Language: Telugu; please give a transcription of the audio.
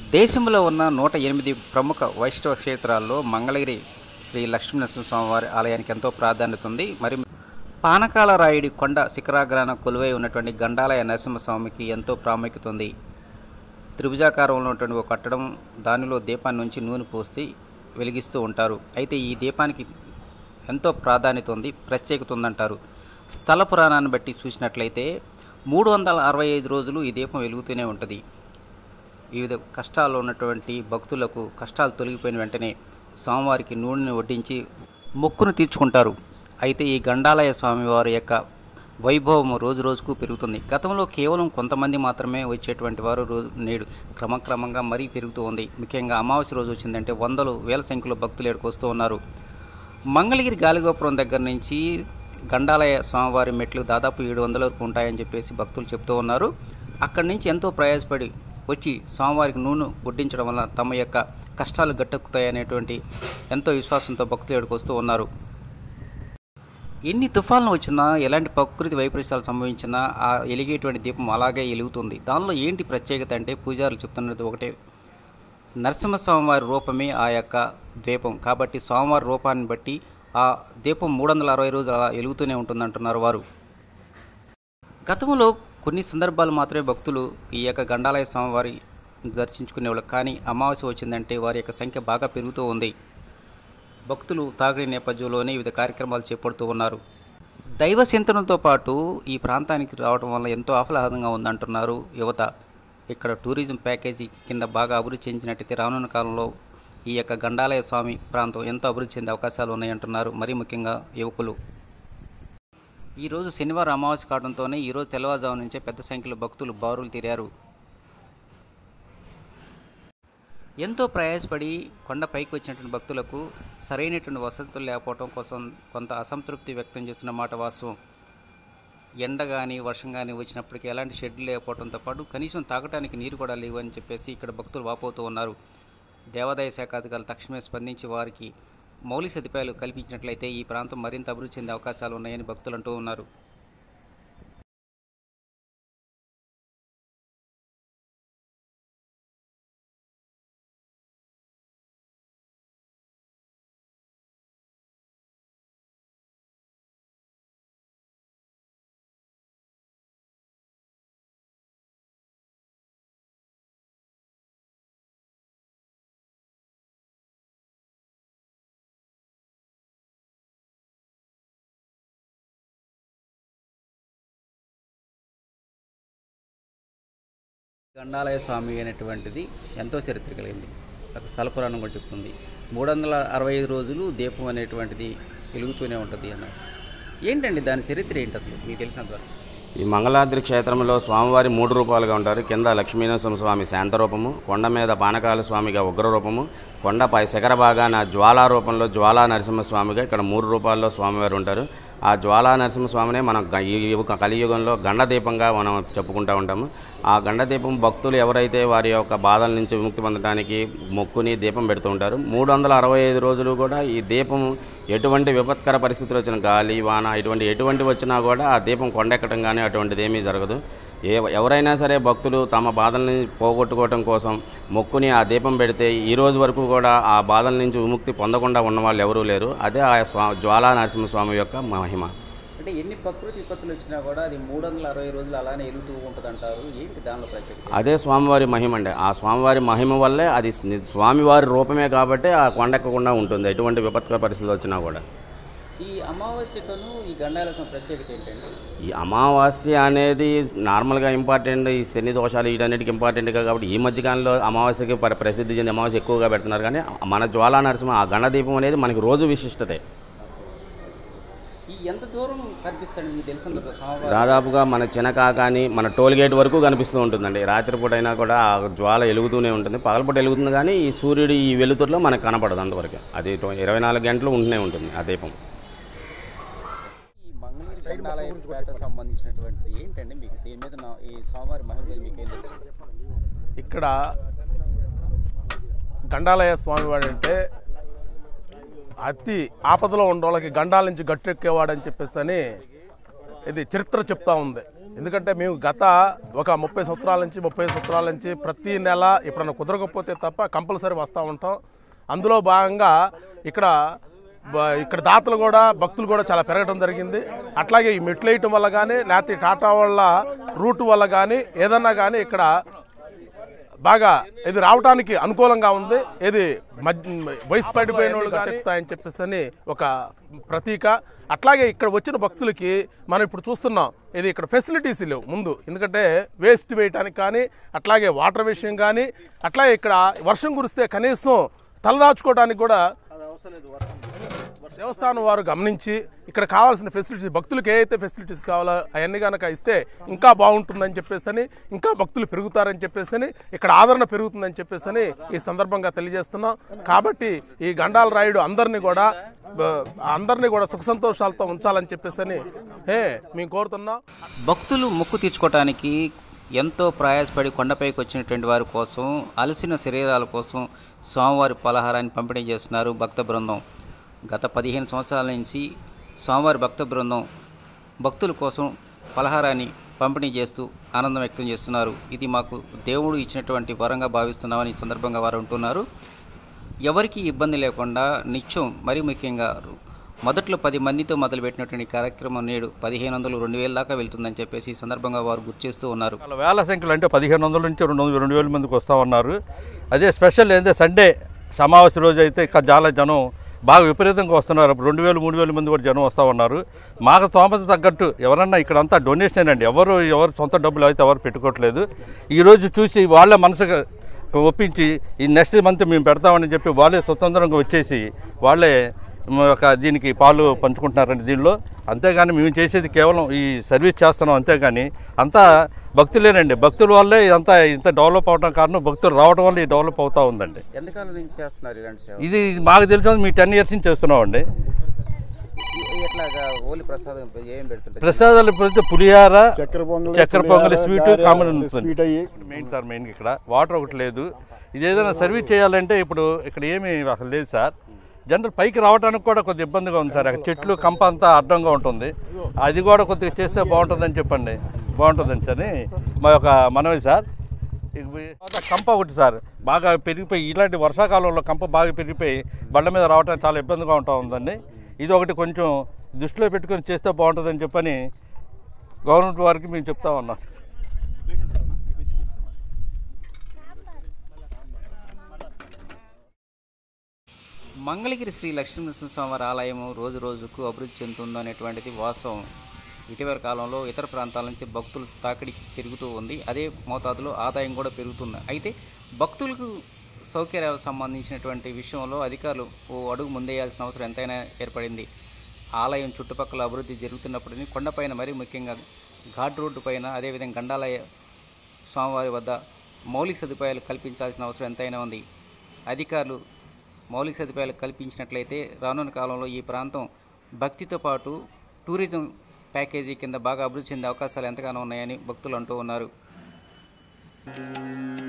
దేశంలో ఉన్న నూట ఎనిమిది ప్రముఖ వైష్ణవ క్షేత్రాల్లో మంగళగిరి శ్రీ లక్ష్మీనరసింహస్వామి వారి ఆలయానికి ఎంతో ప్రాధాన్యత ఉంది మరి పానకాల రాయుడి కొండ శిఖరాగ్రాన కొలువై ఉన్నటువంటి గండాలయ నరసింహస్వామికి ఎంతో ప్రాముఖ్యత ఉంది త్రిభుజాకారంలో ఉన్నటువంటి ఒక కట్టడం దానిలో దీపాన్ని నుంచి నూనె పోసి వెలిగిస్తూ ఉంటారు అయితే ఈ దీపానికి ఎంతో ప్రాధాన్యత ఉంది ప్రత్యేకత ఉందంటారు స్థల పురాణాన్ని బట్టి చూసినట్లయితే మూడు వందల అరవై ఐదు రోజులు ఈ దీపం వెలుగుతూనే ఉంటుంది వివిధ కష్టాల్లో ఉన్నటువంటి భక్తులకు కష్టాలు తొలగిపోయిన వెంటనే స్వామివారికి నూనెని వడ్డించి మొక్కును తీర్చుకుంటారు అయితే ఈ గండాలయ స్వామివారి యొక్క వైభవం రోజు రోజుకు పెరుగుతుంది గతంలో కేవలం కొంతమంది మాత్రమే వచ్చేటువంటి వారు రోజు నేడు క్రమక్రమంగా మరీ పెరుగుతూ ఉంది ముఖ్యంగా అమావాస్య రోజు వచ్చిందంటే వందలు వేల సంఖ్యలో భక్తులు ఎక్కడికి వస్తూ ఉన్నారు మంగళగిరి గాలిగోపురం దగ్గర నుంచి గండాలయ స్వామివారి మెట్లు దాదాపు ఏడు వందల వరకు ఉంటాయని చెప్పేసి భక్తులు చెప్తూ ఉన్నారు అక్కడి నుంచి ఎంతో ప్రయాసపడి వచ్చి స్వామివారికి నూనె వడ్డించడం వల్ల తమ యొక్క కష్టాలు గట్టెక్కుతాయనేటువంటి ఎంతో విశ్వాసంతో భక్తులు ఇక్కడికి వస్తూ ఉన్నారు ఎన్ని తుఫాన్లు వచ్చినా ఎలాంటి ప్రకృతి వైపరీత్యాలు సంభవించినా ఆ వెలిగేటువంటి దీపం అలాగే వెలుగుతుంది దానిలో ఏంటి ప్రత్యేకత అంటే పూజారులు చెప్తున్నది ఒకటే నరసింహస్వామి వారి రూపమే ఆ యొక్క ద్వీపం కాబట్టి స్వామివారి రూపాన్ని బట్టి ఆ దీపం మూడు వందల అరవై రోజులు అలా వెలుగుతూనే ఉంటుందంటున్నారు వారు గతంలో కొన్ని సందర్భాలు మాత్రమే భక్తులు ఈ యొక్క గండాలయ స్వామివారి దర్శించుకునేవాళ్ళు కానీ అమావాస్య వచ్చిందంటే వారి యొక్క సంఖ్య బాగా పెరుగుతూ ఉంది భక్తులు తాగిడి నేపథ్యంలోనే వివిధ కార్యక్రమాలు చేపడుతూ ఉన్నారు దైవ చింతనతో పాటు ఈ ప్రాంతానికి రావడం వల్ల ఎంతో ఆహ్లాదంగా ఉందంటున్నారు యువత ఇక్కడ టూరిజం ప్యాకేజీ కింద బాగా అభివృద్ధి చెందినట్టయితే రానున్న కాలంలో ఈ యొక్క గండాలయ స్వామి ప్రాంతం ఎంతో అభివృద్ధి చెందే అవకాశాలు ఉన్నాయంటున్నారు మరీ ముఖ్యంగా యువకులు ఈరోజు శనివారం అమావాస్య కావడంతోనే ఈరోజు తెల్లవారుజాము నుంచే పెద్ద సంఖ్యలో భక్తులు బారులు తీరారు ఎంతో ప్రయాసపడి కొండ పైకి వచ్చినటువంటి భక్తులకు సరైనటువంటి వసతులు లేకపోవడం కోసం కొంత అసంతృప్తి వ్యక్తం చేస్తున్న మాట వాస్తవం ఎండ కానీ వర్షం కానీ వచ్చినప్పటికీ ఎలాంటి షెడ్లు లేకపోవడంతో పాటు కనీసం తాగడానికి నీరు కూడా లేవు అని చెప్పేసి ఇక్కడ భక్తులు వాపోతూ ఉన్నారు దేవాదాయ శాఖ అధికారులు తక్షణమే స్పందించి వారికి మౌలిక సదుపాయాలు కల్పించినట్లయితే ఈ ప్రాంతం మరింత అభివృద్ధి చెందే అవకాశాలు ఉన్నాయని భక్తులు అంటూ ఉన్నారు గండాలయ స్వామి అనేటువంటిది ఎంతో చరిత్ర కలిగింది ఒక స్థల పురాణం కూడా చెప్తుంది మూడు వందల అరవై ఐదు రోజులు దీపం అనేటువంటిది వెలుగుతూనే ఉంటుంది అన్నారు ఏంటండి దాని చరిత్ర ఏంటి అసలు మీకు తెలిసినంత వరకు ఈ మంగళాద్రి క్షేత్రంలో స్వామివారి మూడు రూపాలుగా ఉంటారు కింద లక్ష్మీనరసింహ స్వామి శాంత రూపము కొండ మీద పానకాల స్వామిగా ఉగ్ర రూపము కొండపై శిఖర భాగాన జ్వాలా రూపంలో జ్వాలా నరసింహస్వామిగా ఇక్కడ మూడు రూపాల్లో స్వామివారు ఉంటారు ఆ జ్వాలా నరసింహస్వామినే మనం గ- ఈ యుగ- కలియుగంలో గండదీపంగా మనం చెప్పుకుంటూ ఉంటాము ఆ గండదీపం భక్తులు ఎవరైతే వారి యొక్క బాధల నుంచి విముక్తి పొందడానికి మొక్కుని దీపం పెడుతూ ఉంటారు మూడు వందల అరవై ఐదు రోజులు కూడా ఈ దీపం ఎటువంటి విపత్కర పరిస్థితులు వచ్చిన గాలి వాన ఇటువంటి ఎటువంటి వచ్చినా కూడా ఆ దీపం కొండెక్కడం కానీ అటువంటిది ఏమీ జరగదు ఏ ఎవరైనా సరే భక్తులు తమ బాధల్ని పోగొట్టుకోవటం కోసం మొక్కుని ఆ దీపం పెడితే ఈ రోజు వరకు కూడా ఆ బాధల నుంచి విముక్తి పొందకుండా ఉన్న వాళ్ళు ఎవరూ లేరు అదే ఆ స్వా జ్వాలా నరసింహస్వామి యొక్క మహిమ అంటే ఎన్ని ప్రకృతి విపత్తులు వచ్చినా కూడా అది మూడు వందల అరవై రోజులు అలానే వెలుగుతూ ఉంటుంది అంటారు ఏంటి దానిలో ప్రత్యేకత అదే స్వామివారి మహిమ అండి ఆ స్వామివారి మహిమ వల్లే అది ని- స్వామివారి రూపమే కాబట్టి ఆ కొండెక్కకుండా ఉంటుంది ఎటువంటి విపత్కర పరిస్థితులు వచ్చినా కూడా ఈ అమావాస్యకును ఈ గండాల స్వామి ప్రత్యేకత ఏంటండి ఈ అమావాస్య అనేది నార్మల్గా ఇంపార్టెంట్ ఈ శని దోషాలు వీటన్నిటికి ఇంపార్టెంట్గా కాబట్టి ఈ మధ్యకాలంలో అమావాస్యకి పరి- ప్రసిద్ధి చెంది అమావాస్య ఎక్కువగా పెడుతున్నారు కానీ మన జ్వాలా నరసింహ ఆ గణదీపం అనేది మనకి రోజు విశిష్టతే ఈ ఎంత దూరం కనిపిస్తాడు మీకు తెలిసిన స్వామివారి దాదాపుగా మన చినకా కానీ మన టోల్ గేట్ వరకు కనిపిస్తూ ఉంటుందండి రాత్రిపూట అయినా కూడా ఆ జ్వాల వెలుగుతూనే ఉంటుంది పగలపూట వెలుగుతుంది కానీ ఈ సూర్యుడు ఈ వెలుతురులో మనకు కనపడదు అంతవరకు అది ట్వ- ఇరవై నాలుగు గంటలు ఉంటూనే ఉంటుంది ఆ దీపం ఈ మంగళగిరి గండాలయ పేట సంబంధించినటువంటిది ఏంటండి మీకు దీని మీద నా- ఈ స్వామివారి మహిమ గురించి మీకు ఏం తెలుసు ఇక్కడ గండాలయ స్వామివాడు అంటే అతి ఆపదలో ఉన్న వాళ్ళకి గండాల నుంచి గట్టెక్కేవాడని చెప్పేసి అని ఇది చరిత్ర చెప్తా ఉంది ఎందుకంటే మేము గత ఒక ముప్పై సంవత్సరాల నుంచి ముప్పై సంవత్సరాల నుంచి ప్రతి నెల ఎప్పుడన్నా కుదరకపోతే తప్ప కంపల్సరీ వస్తూ ఉంటాం అందులో భాగంగా ఇక్కడ బ- ఇక్కడ దాతలు కూడా భక్తులు కూడా చాలా పెరగడం జరిగింది అట్లాగే ఈ మెట్లు వేయటం వల్ల కానీ లేకపోతే ఈ టాటా వాళ్ళ రూట్ వల్ల కానీ ఏదన్నా కానీ ఇక్కడ బాగా ఇది రావడానికి అనుకూలంగా ఉంది ఇది మధ్య- వయసు పడిపోయిన వాళ్ళు చెప్తాయని చెప్పేసి అని ఒక ప్రతీక అట్లాగే ఇక్కడ వచ్చిన భక్తులకి మనం ఇప్పుడు చూస్తున్నాం ఇది ఇక్కడ ఫెసిలిటీస్ లేవు ముందు ఎందుకంటే వేస్ట్ వేయటానికి కానీ అట్లాగే వాటర్ విషయం కానీ అట్లాగే ఇక్కడ వర్షం కురిస్తే కనీసం తలదాచుకోవడానికి కూడా దేవస్థానం వారు గమనించి ఇక్కడ కావాల్సిన ఫెసిలిటీస్ భక్తులకు ఏ అయితే ఫెసిలిటీస్ కావాలో అవన్నీ కనుక ఇస్తే ఇంకా బాగుంటుందని చెప్పేసి ఇంకా భక్తులు పెరుగుతారని చెప్పేసి ఇక్కడ ఆదరణ పెరుగుతుందని చెప్పేసి ఈ సందర్భంగా తెలియజేస్తున్నాం కాబట్టి ఈ గండాల రాయుడు అందరినీ కూడా బ- అందరినీ కూడా సుఖ సంతోషాలతో ఉంచాలని చెప్పేసి ఏ మేము కోరుతున్నాం భక్తులు మొక్కు తీర్చుకోవటానికి ఎంతో ప్రయాసపడి కొండపైకి వచ్చినటువంటి వారి కోసం అలసిన శరీరాల కోసం స్వామివారి పలహారాన్ని పంపిణీ చేస్తున్నారు భక్త బృందం గత పదిహేను సంవత్సరాల నుంచి స్వామివారి భక్త బృందం భక్తుల కోసం పలహారాన్ని పంపిణీ చేస్తూ ఆనందం వ్యక్తం చేస్తున్నారు ఇది మాకు దేవుడు ఇచ్చినటువంటి వరంగా భావిస్తున్నామని ఈ సందర్భంగా వారు అంటున్నారు ఎవరికి ఇబ్బంది లేకుండా నిత్యం మరీ ముఖ్యంగా మొదట్లో పది మందితో మొదలుపెట్టినటువంటి కార్యక్రమం నేడు పదిహేను వందలు రెండు వేల దాకా వెళ్తుందని చెప్పేసి ఈ సందర్భంగా వారు గుర్తు చేస్తూ ఉన్నారు వాళ్ళ వేల సంఖ్యలు అంటే పదిహేను వందల నుంచి రెండు వందల రెండు వేల మందికి వస్తూ ఉన్నారు అదే స్పెషల్ ఏంటంటే సండే సమావేశ రోజు అయితే ఇక్కడ చాలా జనం బాగా విపరీతంగా వస్తున్నారు అప్పుడు రెండు వేలు మూడు వేల మంది కూడా జనం వస్తూ ఉన్నారు మాకు స్తోమత తగ్గట్టు ఎవరన్నా ఇక్కడంతా డొనేషన్ అండి ఎవరు ఎవరు సొంత డబ్బులు అయితే ఎవరు పెట్టుకోవట్లేదు ఈరోజు చూసి వాళ్ళ మనసుగా ఒప్పించి ఈ నెక్స్ట్ మంత్ మేము పెడతామని చెప్పి వాళ్ళే స్వతంత్రంగా వచ్చేసి వాళ్ళే మ, ఒక దీనికి పాలు పంచుకుంటున్నారండి దీనిలో అంతేగాని మేము చేసేది కేవలం ఈ సర్వీస్ చేస్తున్నాం అంతేగాని అంతా భక్తులేనండి భక్తుల వల్లే ఇదంతా ఇంత డెవలప్ అవడం కారణం భక్తులు రావడం వల్ల ఈ డెవలప్ అవుతూ ఉందండి ఎంతకాలం నుంచి చేస్తున్నారు ఇలాంటి సేవ ఇది మాకు తెలిసిన మీ టెన్ ఇయర్స్ నుంచి చేస్తున్నామండి ఎట్లాగా ఓలి ప్రసాదం ఏం పెడుతుంటారు ప్రసాదాలు ఇప్పుడు పులిహార చక్కెర పొంగలి చక్కెర పొంగలి స్వీట్ గారె, కామన్ స్వీట్ అయ్యి మెయిన్ సార్ మెయిన్ ఇక్కడ వాటర్ ఒకటి లేదు ఇది ఏదైనా సర్వీస్ చేయాలంటే ఇప్పుడు ఇక్కడ ఏమీ అసలు లేదు సార్ జనరల్ పైకి రావడానికి కూడా కొద్దిగా ఇబ్బందిగా ఉంది సార్ అక్కడ చెట్లు కంప అంతా అడ్డంగా ఉంటుంది అది కూడా కొద్దిగా చేస్తే బాగుంటుందని చెప్పండి బాగుంటుందని సార్ అని మా యొక్క మనవి సార్ ఇక ఈ తర్వాత కంప ఒకటి సార్ బాగా పెరిగిపోయి ఇలాంటి వర్షాకాలంలో కంప బాగా పెరిగిపోయి బండ్ల మీద రావడానికి చాలా ఇబ్బందిగా ఉంటా ఉందండి ఇది ఒకటి కొంచెం దృష్టిలో పెట్టుకొని చేస్తే బాగుంటుందని చెప్పని గవర్నమెంట్ వారికి మేము చెప్తా ఉన్నాం మంగళగిరి శ్రీ లక్ష్మీనరసింహ స్వామివారి ఆలయం రోజు రోజుకు అభివృద్ధి చెందుతుందో అనేటువంటిది వాస్తవం ఇటీవల కాలంలో ఇతర ప్రాంతాల నుంచి భక్తులు తాకిడి పెరుగుతూ ఉంది అదే మోతాదులో ఆదాయం కూడా పెరుగుతుంది అయితే భక్తులకు సౌకర్యాలకు సంబంధించినటువంటి విషయంలో అధికారులు ఓ అడుగు ముందేయాల్సిన అవసరం ఎంతైనా ఏర్పడింది ఆలయం చుట్టుపక్కల అభివృద్ధి జరుగుతున్నప్పటికీ కొండపైన మరీ ముఖ్యంగా ఘాట్ రోడ్డు పైన అదేవిధంగా గండాలయ స్వామివారి వద్ద మౌలిక సదుపాయాలు కల్పించాల్సిన అవసరం ఎంతైనా ఉంది అధికారులు మౌలిక సదుపాయాలు కల్పించినట్లయితే రానున్న కాలంలో ఈ ప్రాంతం భక్తితో పాటు టూరిజం ప్యాకేజీ కింద బాగా అభివృద్ధి చెందే అవకాశాలు ఎంతగానో ఉన్నాయని భక్తులు అంటూ ఉన్నారు